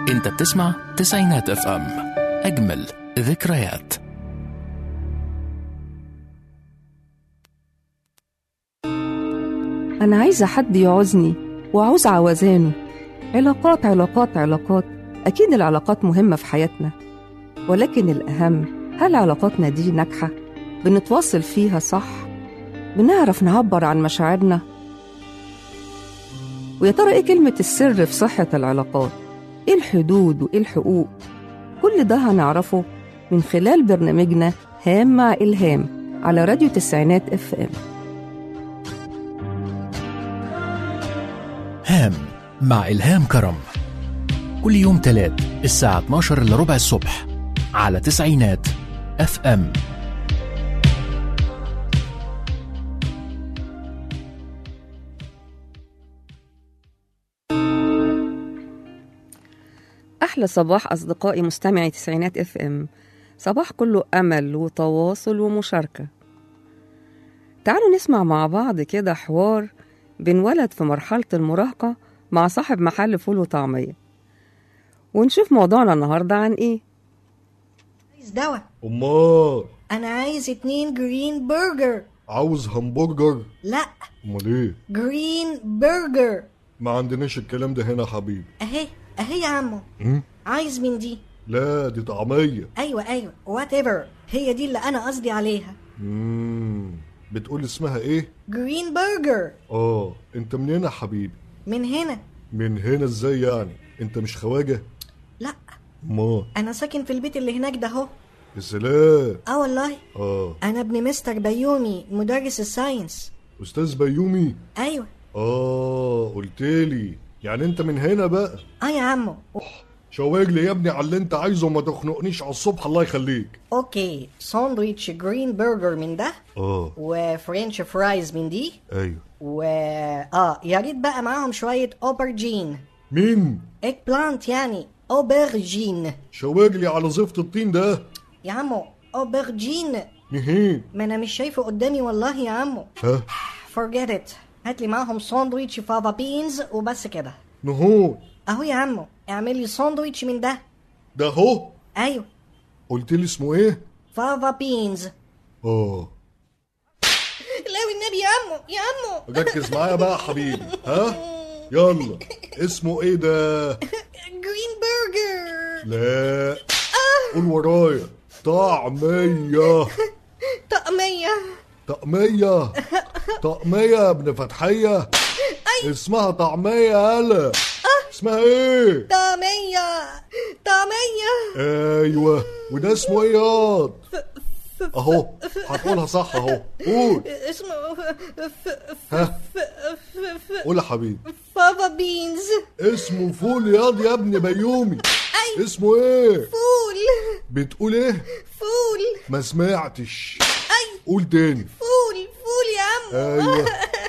انت بتسمع تسعينات اف ام اجمل ذكريات أنا عايزة حد يعوزني وعاوز عوزانه علاقات علاقات علاقات أكيد العلاقات مهمة في حياتنا ولكن الأهم هل علاقاتنا دي ناجحة؟ بنتواصل فيها صح؟ بنعرف نعبر عن مشاعرنا؟ ويا ترى إيه كلمة السر في صحة العلاقات؟ إيه الحدود وإيه الحقوق؟ كل ده هنعرفه من خلال برنامجنا هام مع إلهام على راديو تسعينات اف ام هام مع إلهام كرم كل يوم تلات الساعة 12 إلا ربع الصبح على تسعينات اف ام أحلى صباح أصدقائي مستمعي تسعينات اف ام صباح كله أمل وتواصل ومشاركة تعالوا نسمع مع بعض كده حوار بين ولد في مرحلة المراهقة مع صاحب محل فول وطعمية ونشوف موضوعنا النهاردة عن إيه عايز دواء امال انا عايز اتنين جرين برجر عاوز همبرجر لا امال ايه جرين برجر ما عندناش الكلام ده هنا يا حبيبي اهي اهي يا عمو م? عايز من دي لا دي طعميه ايوه ايوه وات ايفر هي دي اللي انا قصدي عليها مم. بتقول اسمها ايه جرين برجر اه انت منين يا حبيبي من هنا من هنا ازاي يعني انت مش خواجه لا امال انا ساكن في البيت اللي هناك ده اهو يا سلام اه والله اه انا ابن مستر بيومي مدرس الساينس استاذ بيومي ايوه اه قلتلي يعني انت من هنا بقى اه يا عمو شواج لي يا ابني على اللي انت عايزه وما تخنقنيش على الصبح الله يخليك اوكي ساندويتش جرين برجر من ده اه وفرنش فرايز من دي ايوه و اه يا ريت بقى معاهم شويه اوبرجين مين ايج بلانت يعني اوبرجين شواج لي على زفت الطين ده يا عمو اوبرجين مهين ما انا مش شايفه قدامي والله يا عمو ها forget it هات لي معاهم ساندويتش فافا بينز وبس كده نهون اهو يا عمو اعمل لي ساندويتش من ده ده اهو ايوه قلت لي اسمه ايه فافا بينز اه لا والنبي يا عمو يا عمو ركز معايا بقى يا حبيبي ها يلا اسمه ايه ده جرين برجر لا قول ورايا طعمية طقمية طقمية طقمية يا ابن فتحية اسمها طعمية يالا اسمها ايه طعمية طعمية ايوه وده اسمه ايه ياض اهو هتقولها صح اهو قول اسمه ها قول يا حبيبي فافا بينز اسمه فول ياض يا ابن بيومي اسمه ايه فول بتقول ايه فول ما سمعتش اي قول تاني فول فول يا عمو ايوه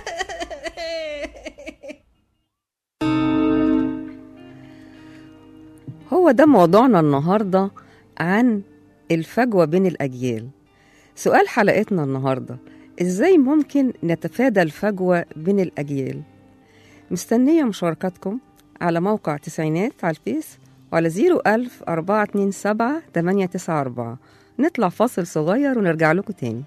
هو ده موضوعنا النهاردة عن الفجوة بين الأجيال سؤال حلقتنا النهاردة إزاي ممكن نتفادى الفجوة بين الأجيال مستنية مشاركاتكم على موقع تسعينات على الفيس وعلى 01000 427 894 نطلع فاصل صغير ونرجع لكم تاني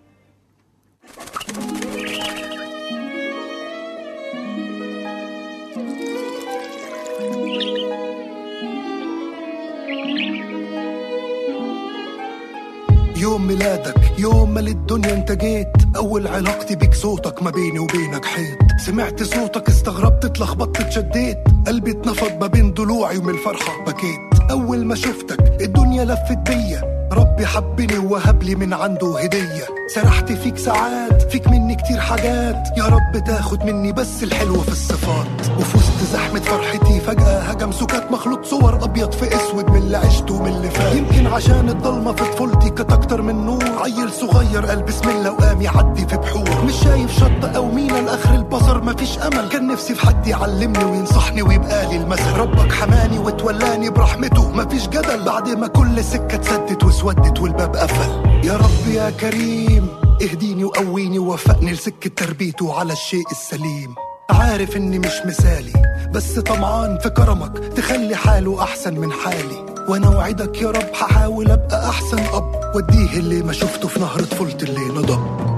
يوم ميلادك يوم ما للدنيا انت جيت اول علاقتي بيك صوتك ما بيني وبينك حيط سمعت صوتك استغربت اتلخبطت اتشديت قلبي اتنفض ما بين ضلوعي ومن الفرحة بكيت اول ما شفتك الدنيا لفت بيا ربي حبني ووهب لي من عنده هدية سرحت فيك ساعات فيك مني كتير حاجات يا رب تاخد مني بس الحلوة في الصفات وفي وسط زحمة فرحتي فجأة هجم سكات مخلوط صور أبيض في أسود من اللي عشته ومن اللي فات يمكن عشان الضلمة في طفولتي كانت أكتر من نور عيل صغير قال بسم الله وقام يعدي في بحور مش شايف شط أو مينا لآخر البصر مفيش أمل كان نفسي في حد يعلمني وينصحني ويبقى لي المثل ربك حماني وتولاني برحمته مفيش جدل بعد ما كل سكة اتسدت واسودت والباب قفل يا رب يا كريم اهديني وقويني ووفقني لسكة تربيته على الشيء السليم عارف اني مش مثالي بس طمعان في كرمك تخلي حاله احسن من حالي وانا وعدك يا رب هحاول ابقى احسن اب واديه اللي ما شفته في نهر طفولتي اللي نضب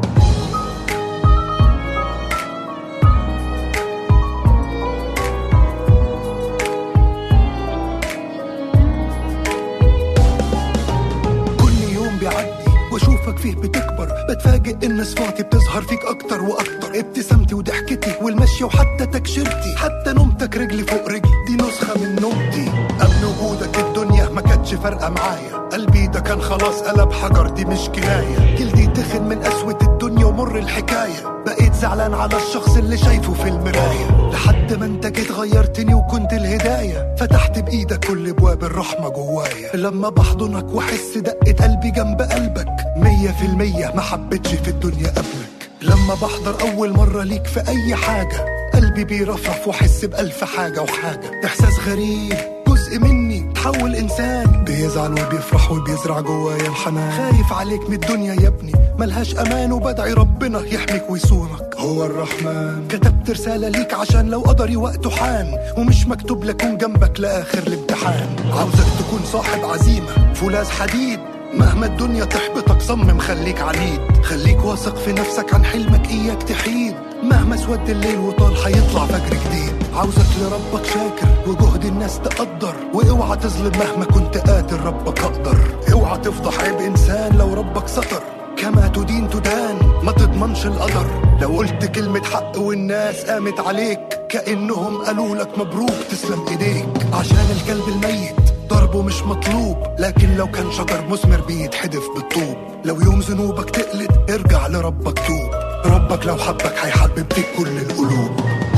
كل يوم بيعدي واشوفك فيه بتكبر بتفاجئ ان صفاتي بتظهر فيك اكتر واكتر ابتسامتي وضحكتي والمشي وحتى تكشيرتي حتى نومتك رجلي فوق رجلي دي نسخه من نومتي قبل وجودك الدنيا ما كانتش فارقه معايا قلبي ده كان خلاص قلب حجر دي مش كنايه جلدي تخن من قسوه الدنيا ومر الحكايه بقيت زعلان على الشخص اللي شايفه في المرايه لحد ما انت جيت غيرتني وكنت الهدايه فتحت بايدك كل ابواب الرحمه جوايا لما بحضنك واحس دقه قلبي جنب قلبك مية في المية ما حبيتش في الدنيا قبلك لما بحضر اول مره ليك في اي حاجه قلبي بيرفرف واحس بالف حاجه وحاجه احساس غريب جزء مني تحول انسان بيزعل وبيفرح وبيزرع جوايا الحنان خايف عليك من الدنيا يا ابني ملهاش امان وبدعي ربنا يحميك ويصونك هو الرحمن كتبت رسالة ليك عشان لو قدري وقته حان ومش مكتوب لكون جنبك لآخر الامتحان عاوزك تكون صاحب عزيمة فولاذ حديد مهما الدنيا تحبطك صمم خليك عنيد خليك واثق في نفسك عن حلمك اياك تحيد مهما سود الليل وطال هيطلع فجر جديد عاوزك لربك شاكر وجهد الناس تقدر واوعى تظلم مهما كنت قادر ربك اقدر اوعى تفضح عيب انسان لو ربك ستر كما تدين تدان ما تضمنش القدر لو قلت كلمة حق والناس قامت عليك كأنهم قالوا لك مبروك تسلم ايديك عشان الكلب الميت ضربه مش مطلوب لكن لو كان شجر مثمر بيتحدف بالطوب لو يوم ذنوبك تقلد ارجع لربك توب ربك لو حبك هيحبب فيك كل القلوب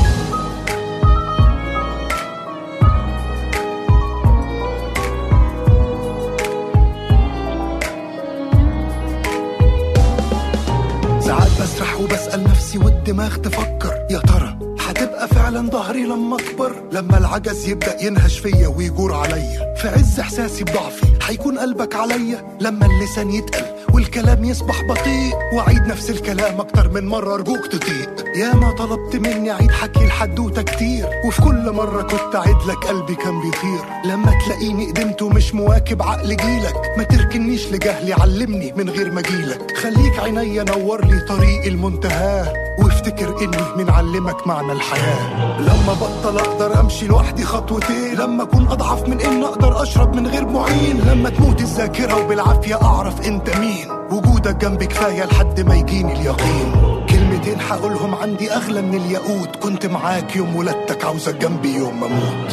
ساعات بسرح وبسأل نفسي والدماغ تفكر يا ترى هتبقى فعلا ظهري لما اكبر لما العجز يبدأ ينهش فيا ويجور عليا في عز احساسي بضعفي هيكون قلبك عليا لما اللسان يتقل والكلام يصبح بطيء واعيد نفس الكلام اكتر من مرة ارجوك تطيق يا ما طلبت مني اعيد حكي الحدوتة كتير وفي كل مرة كنت اعيد لك قلبي كان بيطير لما تلاقيني قدمت ومش مواكب عقل جيلك ما تركنيش لجهلي علمني من غير ما جيلك خليك عينيا نور لي طريق المنتهى وافتكر اني من علمك معنى الحياة لما بطل اقدر امشي لوحدي خطوتين لما اكون اضعف من ان اقدر اشرب من غير معين لما تموت الذاكرة وبالعافية اعرف انت مين وجودك جنبي كفاية لحد ما يجيني اليقين كلمتين هقولهم عندي اغلى من الياقوت كنت معاك يوم ولادتك عاوزك جنبي يوم ما اموت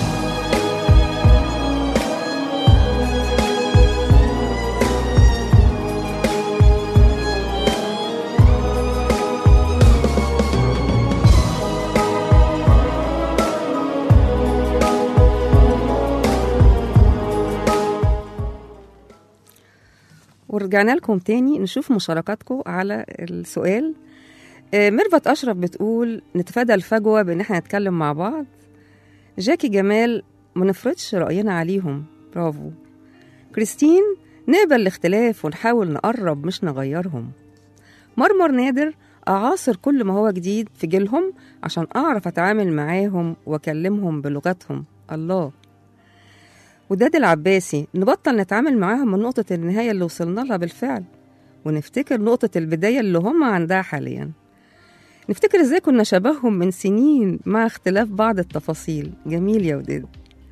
ورجعنا لكم تاني نشوف مشاركاتكم على السؤال آه، ميرفت أشرف بتقول نتفادى الفجوة بإن احنا نتكلم مع بعض جاكي جمال ما نفرضش رأينا عليهم برافو كريستين نقبل الاختلاف ونحاول نقرب مش نغيرهم مرمر نادر أعاصر كل ما هو جديد في جيلهم عشان أعرف أتعامل معاهم وأكلمهم بلغتهم الله وداد العباسي نبطل نتعامل معاهم من نقطة النهاية اللي وصلنا لها بالفعل ونفتكر نقطة البداية اللي هم عندها حاليا نفتكر ازاي كنا شبههم من سنين مع اختلاف بعض التفاصيل جميل يا وداد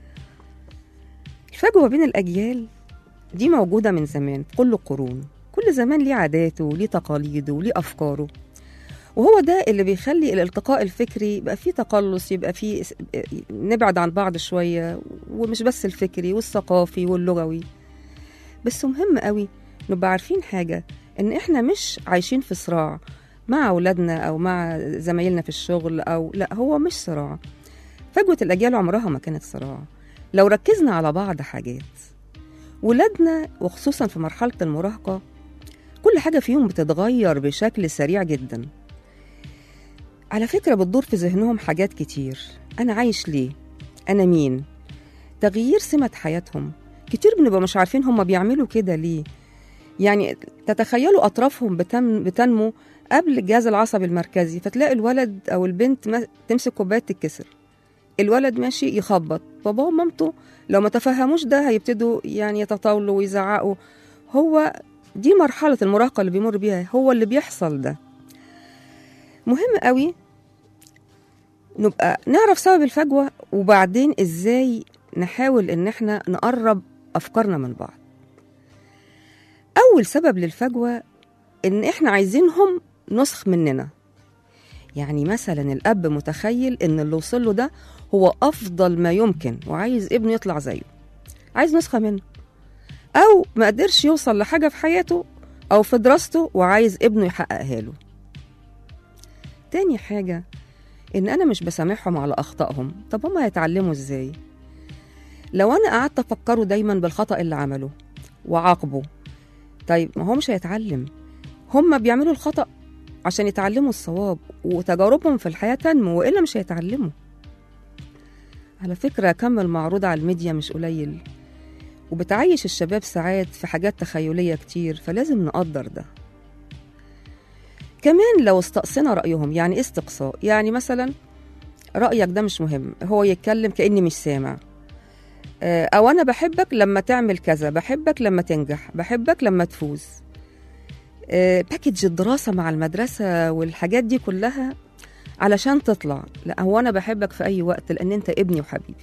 الفجوة بين الأجيال دي موجودة من زمان في كل القرون كل زمان ليه عاداته ليه تقاليده وليه أفكاره وهو ده اللي بيخلي الالتقاء الفكري يبقى فيه تقلص يبقى فيه اس- نبعد عن بعض شوية ومش بس الفكري والثقافي واللغوي بس مهم قوي نبقى عارفين حاجة إن إحنا مش عايشين في صراع مع أولادنا أو مع زمايلنا في الشغل أو لا هو مش صراع فجوة الأجيال عمرها ما كانت صراع لو ركزنا على بعض حاجات ولادنا وخصوصا في مرحلة المراهقة كل حاجة فيهم بتتغير بشكل سريع جدا على فكرة بتدور في ذهنهم حاجات كتير أنا عايش ليه؟ أنا مين؟ تغيير سمة حياتهم كتير بنبقى مش عارفين هم بيعملوا كده ليه يعني تتخيلوا أطرافهم بتن... بتنمو قبل الجهاز العصبي المركزي فتلاقي الولد او البنت ما- تمسك كوبايه تتكسر الولد ماشي يخبط باباه ومامته لو ما تفهموش ده هيبتدوا يعني يتطاولوا ويزعقوا هو دي مرحلة المراهقة اللي بيمر بيها هو اللي بيحصل ده مهم قوي نبقى نعرف سبب الفجوة وبعدين ازاي نحاول ان احنا نقرب افكارنا من بعض اول سبب للفجوة ان احنا عايزينهم نسخ مننا يعني مثلا الاب متخيل ان اللي وصل له ده هو افضل ما يمكن وعايز ابنه يطلع زيه عايز نسخة منه او ما قدرش يوصل لحاجة في حياته او في دراسته وعايز ابنه يحققها له تاني حاجة ان انا مش بسامحهم على اخطائهم طب هما هيتعلموا ازاي لو انا قعدت افكره دايما بالخطأ اللي عمله وعاقبه طيب ما هو مش هيتعلم هما بيعملوا الخطأ عشان يتعلموا الصواب وتجاربهم في الحياة تنمو وإلا مش هيتعلموا على فكرة كم المعروض على الميديا مش قليل وبتعيش الشباب ساعات في حاجات تخيلية كتير فلازم نقدر ده كمان لو استقصينا رأيهم يعني إيه استقصاء يعني مثلا رأيك ده مش مهم هو يتكلم كأني مش سامع آه، أو أنا بحبك لما تعمل كذا بحبك لما تنجح بحبك لما تفوز آه، باكج الدراسة مع المدرسة والحاجات دي كلها علشان تطلع لا هو أنا بحبك في أي وقت لأن أنت ابني وحبيبي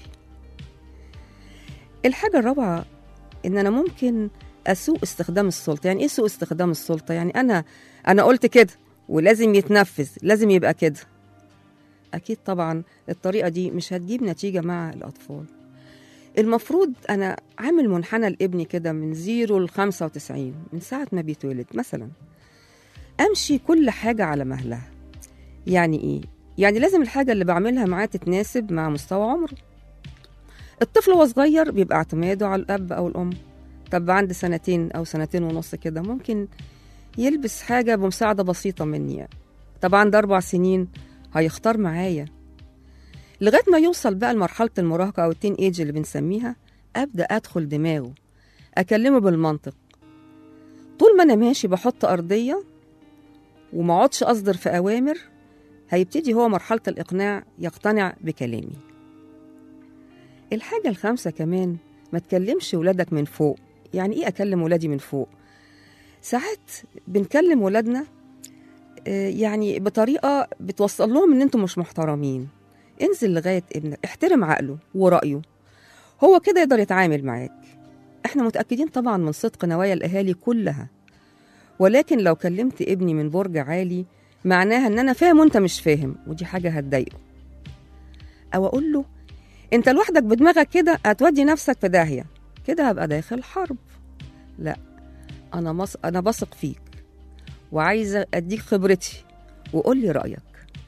الحاجة الرابعة إن أنا ممكن أسوء استخدام السلطة يعني إيه سوء استخدام السلطة يعني أنا أنا قلت كده ولازم يتنفذ لازم يبقى كده أكيد طبعا الطريقة دي مش هتجيب نتيجة مع الأطفال المفروض أنا عامل منحنى لابني كده من زيرو ل 95 من ساعة ما بيتولد مثلا أمشي كل حاجة على مهلها يعني إيه؟ يعني لازم الحاجة اللي بعملها معاه تتناسب مع مستوى عمره الطفل وهو صغير بيبقى اعتماده على الأب أو الأم طب عند سنتين أو سنتين ونص كده ممكن يلبس حاجة بمساعدة بسيطة مني طب عند أربع سنين هيختار معايا لغاية ما يوصل بقى لمرحلة المراهقة أو التين ايج اللي بنسميها أبدأ أدخل دماغه أكلمه بالمنطق طول ما أنا ماشي بحط أرضية وما اقعدش أصدر في أوامر هيبتدي هو مرحلة الإقناع يقتنع بكلامي الحاجة الخامسة كمان ما تكلمش ولادك من فوق يعني إيه أكلم ولادي من فوق ساعات بنكلم ولادنا آه، يعني بطريقة بتوصل لهم إن أنتم مش محترمين انزل لغاية ابنك احترم عقله ورأيه هو كده يقدر يتعامل معاك احنا متأكدين طبعا من صدق نوايا الأهالي كلها ولكن لو كلمت ابني من برج عالي معناها ان انا فاهم وانت مش فاهم ودي حاجة هتضايقه او اقول له انت لوحدك بدماغك كده هتودي نفسك في داهية كده هبقى داخل حرب لا انا مص... انا بثق فيك وعايزة اديك خبرتي وقول لي رأيك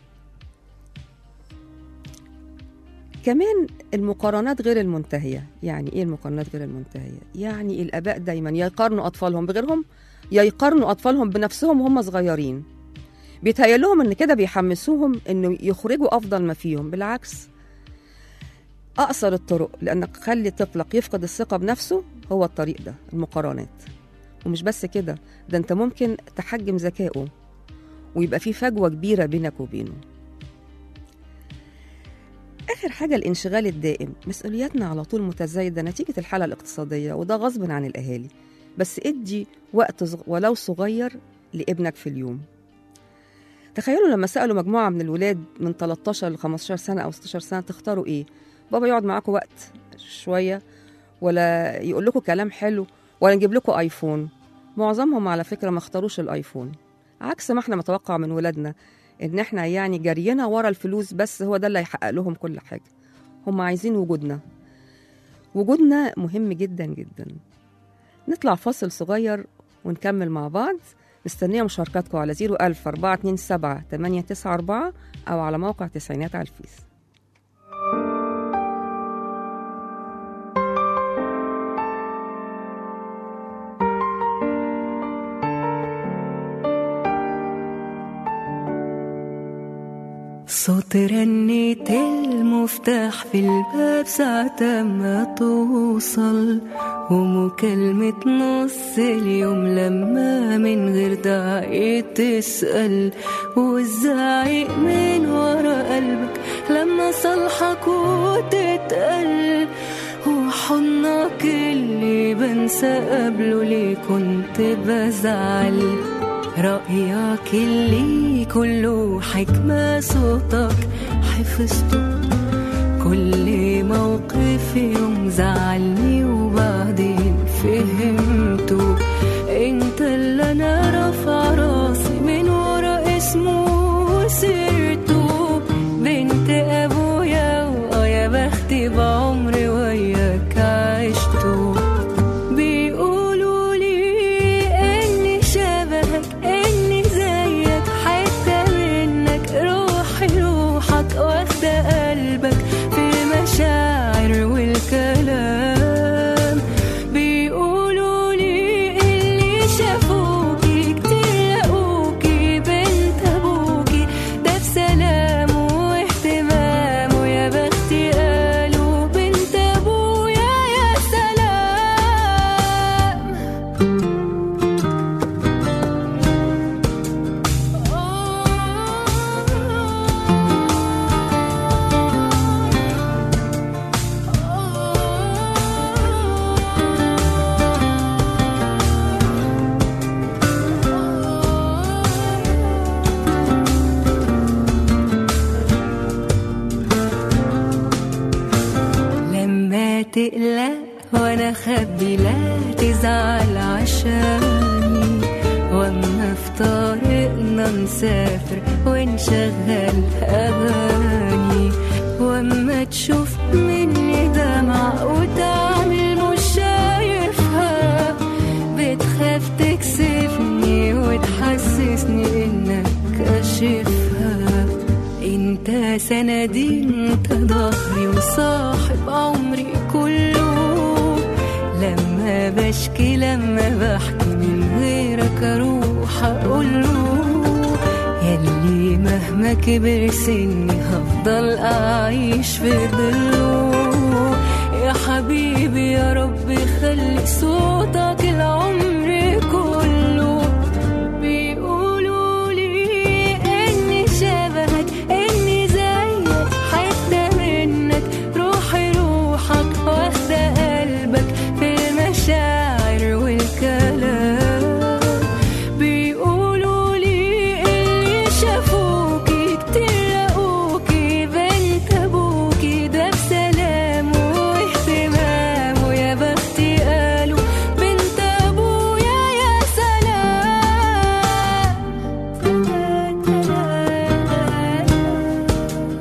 كمان المقارنات غير المنتهية يعني إيه المقارنات غير المنتهية؟ يعني الآباء دايما يا يقارنوا أطفالهم بغيرهم يا يقارنوا أطفالهم بنفسهم وهم صغيرين بيتهيأ لهم إن كده بيحمسوهم إنه يخرجوا أفضل ما فيهم بالعكس أقصر الطرق لأنك خلي طفلك يفقد الثقة بنفسه هو الطريق ده المقارنات ومش بس كده ده أنت ممكن تحجم ذكائه ويبقى في فجوة كبيرة بينك وبينه آخر حاجة الانشغال الدائم مسؤولياتنا على طول متزايدة نتيجة الحالة الاقتصادية وده غصب عن الأهالي بس ادي وقت صغ... ولو صغير لابنك في اليوم تخيلوا لما سألوا مجموعة من الولاد من 13 ل 15 سنة أو 16 سنة تختاروا إيه بابا يقعد معاكم وقت شوية ولا يقول لكم كلام حلو ولا نجيب لكم آيفون معظمهم على فكرة ما اختاروش الآيفون عكس ما احنا متوقع من ولادنا ان احنا يعني جرينا ورا الفلوس بس هو ده اللي هيحقق لهم كل حاجه هم عايزين وجودنا وجودنا مهم جدا جدا نطلع فاصل صغير ونكمل مع بعض مستنيه مشاركاتكم على 01000 427 894 او على موقع تسعينات على الفيس صوت صوت رنة المفتاح في الباب ساعة ما توصل ومكالمة نص اليوم لما من غير داعي تسأل والزعيق من ورا قلبك لما صالحك وتتقل وحضنك اللي بنسى قبله ليه كنت بزعل رأيك اللي كله حكمة صوتك حفظته كل موقف يوم زعلني وبعدين فهمته انت اللي انا رافع راسي من ورا اسمه وسيرته بنت ابويا واه يا بختي بعمري وياك عشته بيقولوا لي اني شبهك اني زيك حتة منك روحي روحك واخدة قلبك في المشاعر والكلام بيقولوا لي اللي شافوكي كتير لقوكي بنت ابوكي ده بسلام واهتمام ويا بختي قالوا بنت ابويا يا سلام لما تقلق وانا خبي لا تزعل عشاني واما في طريقنا نسافر ونشغل اغاني واما تشوف مني دمع وتعمل مش شايفها بتخاف تكسفني وتحسسني انك كاشفها انت سندي انت ظهري وصاحب عمري كله لما بشكي لما بحكي من غيرك اروح اقوله يلي مهما كبر سني هفضل اعيش في ظله يا حبيبي يا رب خلي صوتك العمر كله بيقولوا لي اني شبهك اني زيك حتى منك روحي روحك واخدة قلبك في المشاعر والكلام بيقولوا لي اللي شافوكي كتير لقوكي بنت ابوكي ده بسلام واهتمام ويا بختي قالوا بنت ابويا يا سلام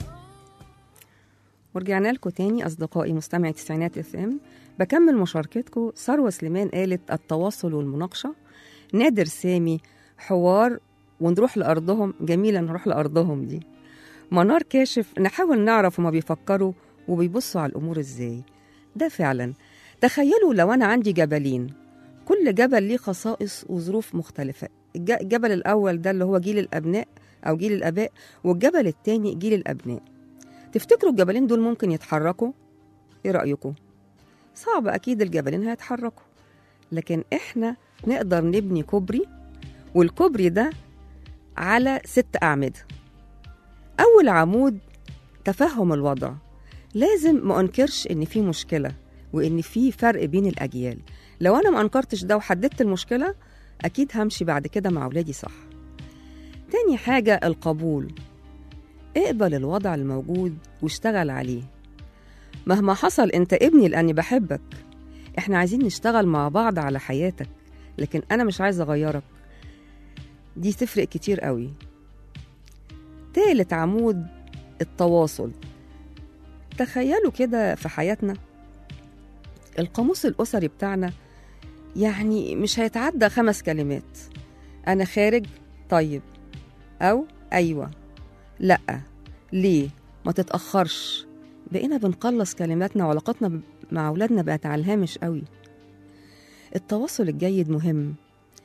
ورجعنا لكم تاني أصدقائي مستمعي تسعينات اف ام بكمل مشاركتكم ثروة سليمان قالت التواصل والمناقشة نادر سامي حوار ونروح لأرضهم جميلة نروح لأرضهم دي منار كاشف نحاول نعرف هما بيفكروا وبيبصوا على الأمور إزاي ده فعلا تخيلوا لو أنا عندي جبلين كل جبل ليه خصائص وظروف مختلفة الج- الجبل الأول ده اللي هو جيل الأبناء أو جيل الآباء والجبل التاني جيل الأبناء تفتكروا الجبلين دول ممكن يتحركوا؟ إيه رأيكم؟ صعب أكيد الجبلين هيتحركوا لكن إحنا نقدر نبني كوبري والكوبري ده على ست أعمدة أول عمود تفهم الوضع لازم ما أنكرش إن في مشكلة وإن في فرق بين الأجيال لو أنا ما أنكرتش ده وحددت المشكلة أكيد همشي بعد كده مع أولادي صح تاني حاجة القبول اقبل الوضع الموجود واشتغل عليه مهما حصل انت ابني لاني بحبك احنا عايزين نشتغل مع بعض على حياتك لكن انا مش عايزه اغيرك دي تفرق كتير قوي تالت عمود التواصل تخيلوا كده في حياتنا القاموس الأسري بتاعنا يعني مش هيتعدى خمس كلمات أنا خارج طيب أو أيوة لأ ليه ما تتأخرش بقينا بنقلص كلماتنا وعلاقتنا ب- مع أولادنا بقت على الهامش قوي التواصل الجيد مهم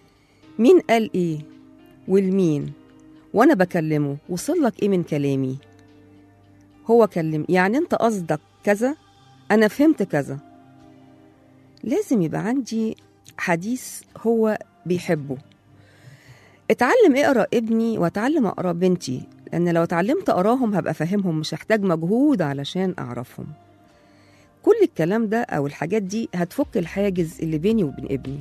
مين قال إيه والمين وأنا بكلمه وصل لك إيه من كلامي هو كلم يعني انت قصدك كذا انا فهمت كذا لازم يبقى عندي حديث هو بيحبه اتعلم اقرا ابني واتعلم اقرا بنتي لان لو اتعلمت اقراهم هبقى فاهمهم مش هحتاج مجهود علشان اعرفهم كل الكلام ده او الحاجات دي هتفك الحاجز اللي بيني وبين ابني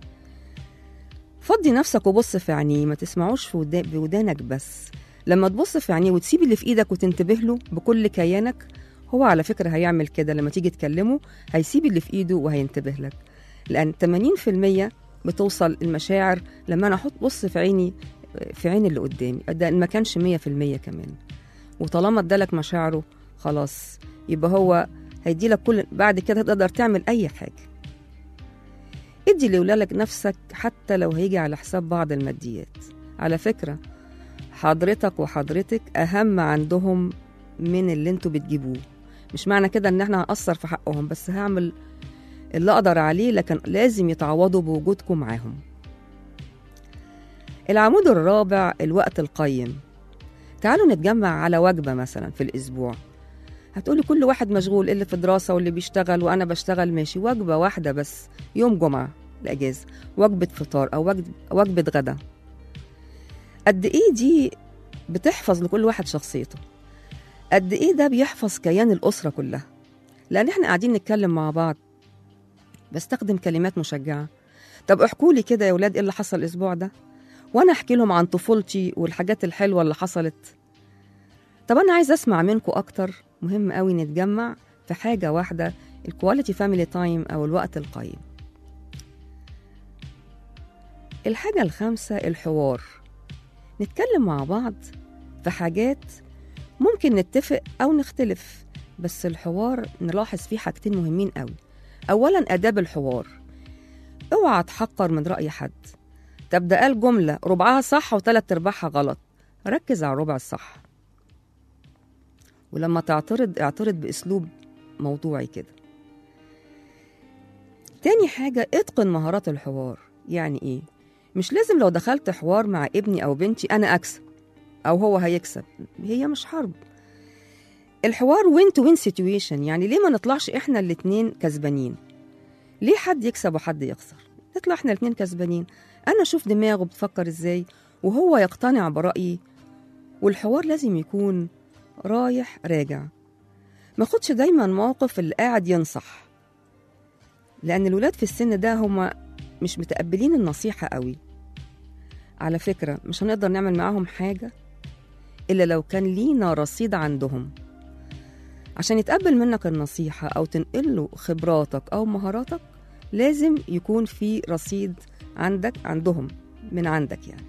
فضي نفسك وبص في عينيه ما تسمعوش في ودا- بودانك بس لما تبص في عينيه وتسيب اللي في ايدك وتنتبه له بكل كيانك هو على فكرة هيعمل كده لما تيجي تكلمه هيسيب اللي في ايده وهينتبه لك لأن 80% بتوصل المشاعر لما أنا أحط بص في عيني في عين اللي قدامي ده إن ما كانش 100% كمان وطالما ادالك مشاعره خلاص يبقى هو هيديلك كل بعد كده تقدر تعمل أي حاجة ادي لولادك نفسك حتى لو هيجي على حساب بعض الماديات على فكرة حضرتك وحضرتك أهم عندهم من اللي انتوا بتجيبوه مش معنى كده ان احنا هنأثر في حقهم بس هعمل اللي اقدر عليه لكن لازم يتعوضوا بوجودكم معاهم العمود الرابع الوقت القيم تعالوا نتجمع على وجبة مثلا في الأسبوع هتقولي كل واحد مشغول اللي في دراسة واللي بيشتغل وأنا بشتغل ماشي وجبة واحدة بس يوم جمعة الأجازة وجبة فطار أو وجبة, وجبة غدا قد إيه دي بتحفظ لكل واحد شخصيته قد ايه ده بيحفظ كيان الاسره كلها لان احنا قاعدين نتكلم مع بعض بستخدم كلمات مشجعه طب احكوا لي كده يا ولاد ايه اللي حصل الاسبوع ده وانا احكي لهم عن طفولتي والحاجات الحلوه اللي حصلت طب انا عايز اسمع منكم اكتر مهم قوي نتجمع في حاجه واحده الكواليتي فاميلي تايم او الوقت القيم الحاجه الخامسه الحوار نتكلم مع بعض في حاجات ممكن نتفق أو نختلف بس الحوار نلاحظ فيه حاجتين مهمين قوي أولا آداب الحوار اوعى تحقر من رأي حد طب ده قال جملة ربعها صح وتلات أرباعها غلط ركز على الربع الصح ولما تعترض اعترض بأسلوب موضوعي كده تاني حاجة اتقن مهارات الحوار يعني ايه مش لازم لو دخلت حوار مع ابني أو بنتي أنا أكسب او هو هيكسب هي مش حرب الحوار وين تو وين سيتويشن يعني ليه ما نطلعش احنا الاتنين كسبانين ليه حد يكسب وحد يخسر نطلع احنا الاتنين كسبانين انا اشوف دماغه بتفكر ازاي وهو يقتنع برأيي والحوار لازم يكون رايح راجع ما خدش دايما موقف اللي قاعد ينصح لان الولاد في السن ده هما مش متقبلين النصيحة قوي على فكرة مش هنقدر نعمل معاهم حاجة إلا لو كان لينا رصيد عندهم عشان يتقبل منك النصيحة أو تنقله خبراتك أو مهاراتك لازم يكون في رصيد عندك عندهم من عندك يعني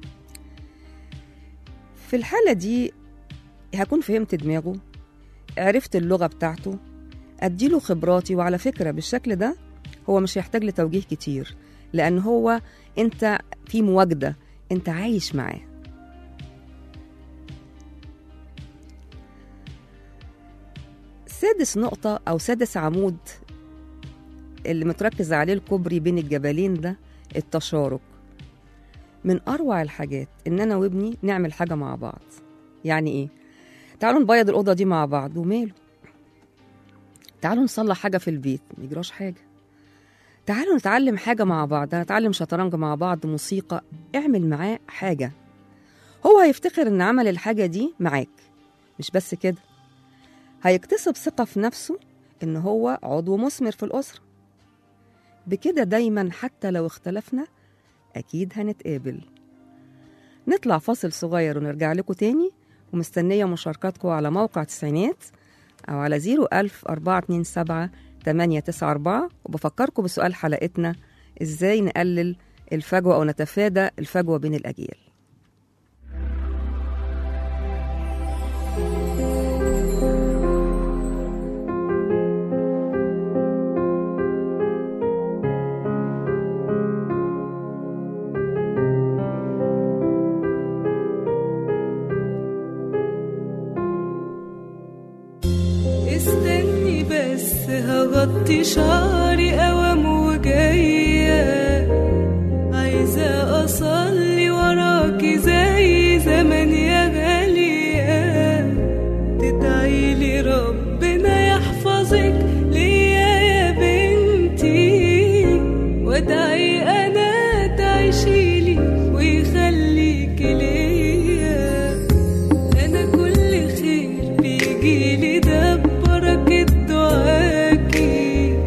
في الحالة دي هكون فهمت دماغه عرفت اللغة بتاعته أديله خبراتي وعلى فكرة بالشكل ده هو مش هيحتاج لتوجيه كتير لأن هو أنت في مواجدة أنت عايش معاه سادس نقطة أو سادس عمود اللي متركز عليه الكوبري بين الجبلين ده التشارك من أروع الحاجات إن أنا وابني نعمل حاجة مع بعض يعني إيه؟ تعالوا نبيض الأوضة دي مع بعض وماله تعالوا نصلح حاجة في البيت ما يجراش حاجة تعالوا نتعلم حاجة مع بعض هنتعلم شطرنج مع بعض موسيقى اعمل معاه حاجة هو هيفتخر إن عمل الحاجة دي معاك مش بس كده هيكتسب ثقة في نفسه إن هو عضو مثمر في الأسرة بكده دايما حتى لو اختلفنا أكيد هنتقابل نطلع فاصل صغير ونرجع لكم تاني ومستنية مشاركاتكم على موقع تسعينات أو على 01000 427 894 وبفكركم بسؤال حلقتنا إزاي نقلل الفجوة أو نتفادى الفجوة بين الأجيال استني بس هغطي شعري قوام وجاية عايزة أصلي وراكي زي زمان يا غالية تدعي نصك ليا يا بنتي وادعي انا تعيشيلي ويخليك ليا انا كل خير بيجيلي ده ببركة دعاكي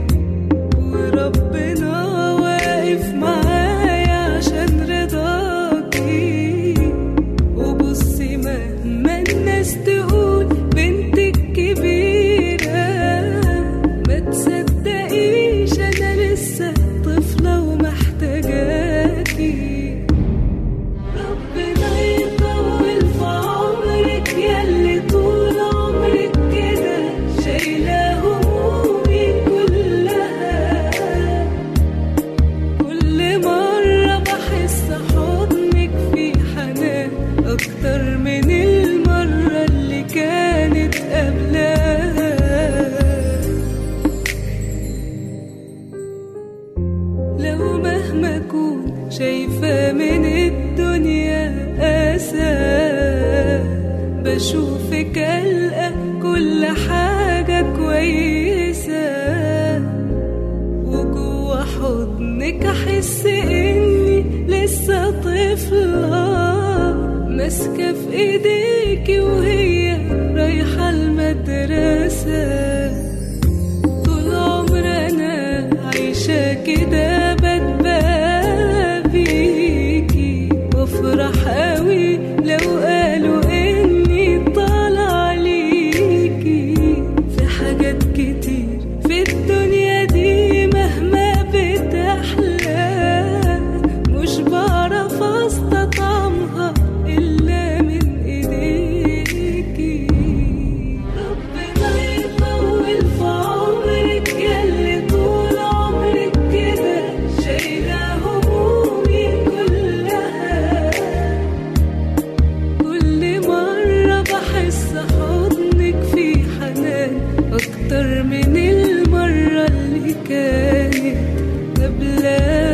وربنا واقف معايا عشان رضاكي وبصي مهما الناس تقول بنتك كبيرة ما تصدقيش أنا لسه طفلة ومحتاجاكي ربنا يطول في عمرك ياللي طول عمرك كده شايلة همومي كلها كل مرة بحس حضنك في حنان أكتر من المرة اللي كانت قبلها لو مهما أكون شايفة من الدنيا أسى بشوفك ألقى كل حاجة كويسة وجوه حضنك احس اني لسه طفلة ماسكة في ايديكي وهي رايحة المدرسة طول عمر انا عايشة كده بتبقى بيكي وافرح قوي لو قالوا اني طالعة ليكي في حاجات كتير في الدنيا دي مهما بتحلى مش بعرف استطعمها الا من ايديكي ربنا يطول في عمرك ياللي طول عمرك كده شايلة همومي كلها كل مرة بحس حضنك في حنان أكتر من المرة اللي كانت قبلها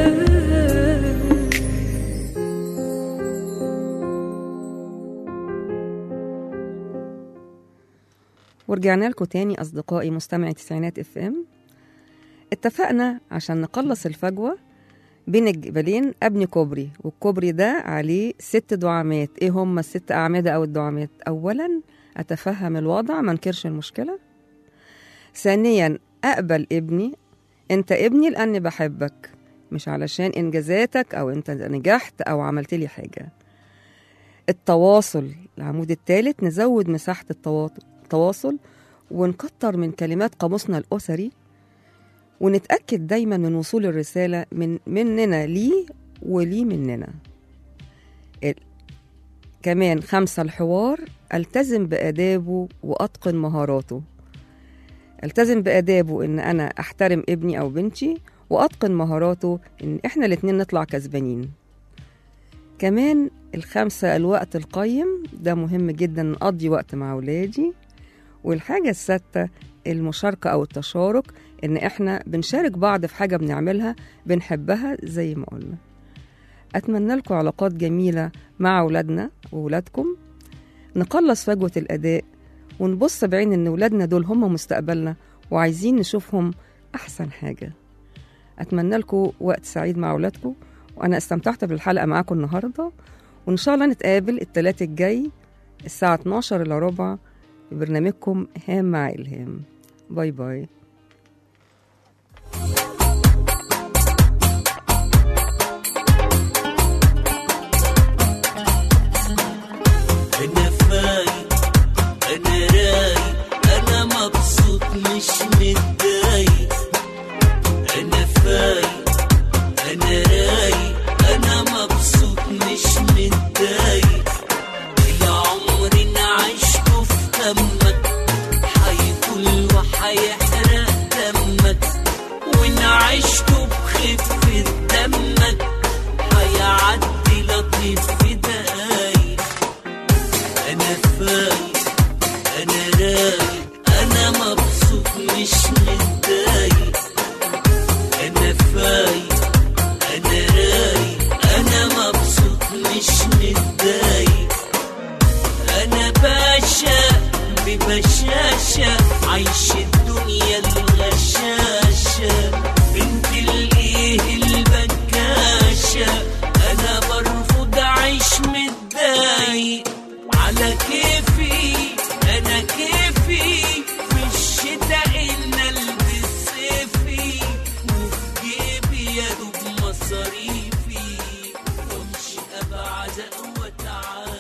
ورجعنا لكم تاني أصدقائي مستمعي تسعينات اف ام اتفقنا عشان نقلص الفجوة بين الجبلين أبني كوبري والكوبري ده عليه ست دعامات إيه هم الست أعمدة أو الدعامات أولا أتفهم الوضع ما انكرش المشكلة ثانيا أقبل ابني أنت ابني لأني بحبك مش علشان إنجازاتك أو أنت نجحت أو عملت لي حاجة التواصل العمود الثالث نزود مساحة التواط- التواصل ونكتر من كلمات قاموسنا الأسري ونتأكد دايما من وصول الرسالة من مننا ليه وليه مننا ال- كمان خمسة الحوار التزم بآدابه وأتقن مهاراته التزم بآدابه إن أنا أحترم ابني أو بنتي وأتقن مهاراته إن إحنا الاتنين نطلع كسبانين كمان الخمسة الوقت القيم ده مهم جدا نقضي وقت مع أولادي والحاجة السادسة المشاركة أو التشارك إن إحنا بنشارك بعض في حاجة بنعملها بنحبها زي ما قلنا أتمنى لكم علاقات جميلة مع أولادنا وأولادكم نقلص فجوة الأداء ونبص بعين إن أولادنا دول هم مستقبلنا وعايزين نشوفهم أحسن حاجة أتمنى لكم وقت سعيد مع أولادكم وأنا استمتعت بالحلقة معاكم النهاردة وإن شاء الله نتقابل التلات الجاي الساعة 12 إلا ربع في برنامجكم هام مع إلهام باي باي انا فايق انا رايق انا مبسوط مش متضايق انا فايق انا رايق انا مبسوط مش متضايق العمر انا عشته في همك هيطول وهيحرق دمك وان عشته بخفة دمك هيعدي لطيف في دقايق انا فايق انا رايق انا مبسوط مش متضايق انا فايق انا رايق انا مبسوط مش متضايق انا باشا ببشاشة عايش الدنيا الغشاشة بنت الايه البكاشة انا برفض اعيش متضايق على كيفي انا كيفي في الشتاء ان البس صيفي وفي جيبي يا دوب مصاريفي وامشي ابعد واتعالى